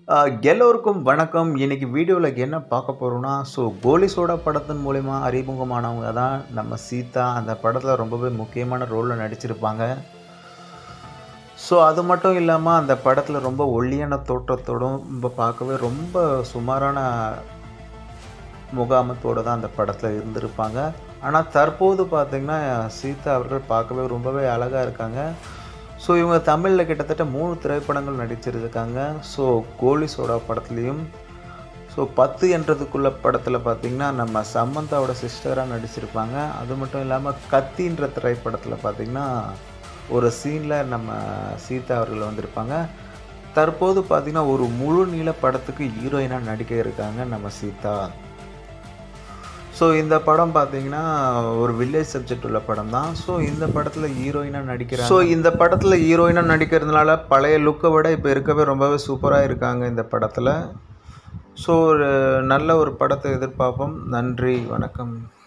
ஆ, எல்லோருக்கும் வணக்கம் இன்னைக்கு வீடியோவில் என்ன பார்க்க போகிறோம்னா ஸோ கோலி சோடா படத்தின் மூலயமா அறிமுகமானவங்க தான் நம்ம சீதா அந்த படத்தில் ரொம்பவே முக்கியமான ரோலில் நடிச்சிருப்பாங்க ஸோ அது மட்டும் இல்லாமல் அந்த படத்தில் ரொம்ப ஒல்லியான தோற்றத்தோடும் ரொம்ப பார்க்கவே ரொம்ப சுமாரான முகாமத்தோடு தான் அந்த படத்தில் இருந்திருப்பாங்க ஆனால் தற்போது பார்த்திங்கன்னா சீதா அவர்கள் பார்க்கவே ரொம்பவே அழகாக இருக்காங்க ஸோ இவங்க தமிழில் கிட்டத்தட்ட மூணு திரைப்படங்கள் நடிச்சிருக்காங்க ஸோ கோலி சோடா படத்துலேயும் ஸோ பத்து என்றதுக்குள்ள படத்தில் பார்த்திங்கன்னா நம்ம சம்மந்தாவோட சிஸ்டராக நடிச்சிருப்பாங்க அது மட்டும் இல்லாமல் கத்தின்ற திரைப்படத்தில் பார்த்திங்கன்னா ஒரு சீனில் நம்ம சீதா அவர்கள் வந்திருப்பாங்க தற்போது பார்த்திங்கன்னா ஒரு முழு நீள படத்துக்கு ஹீரோயினாக நடிக்க இருக்காங்க நம்ம சீதா ஸோ இந்த படம் பார்த்தீங்கன்னா ஒரு வில்லேஜ் சப்ஜெக்ட் உள்ள படம் தான் ஸோ இந்த படத்தில் ஹீரோயினாக நடிக்கிறாங்க ஸோ இந்த படத்தில் ஹீரோயினாக நடிக்கிறதுனால பழைய லுக்கை விட இப்போ இருக்கவே ரொம்பவே சூப்பராக இருக்காங்க இந்த படத்தில் ஸோ ஒரு நல்ல ஒரு படத்தை எதிர்பார்ப்போம் நன்றி வணக்கம்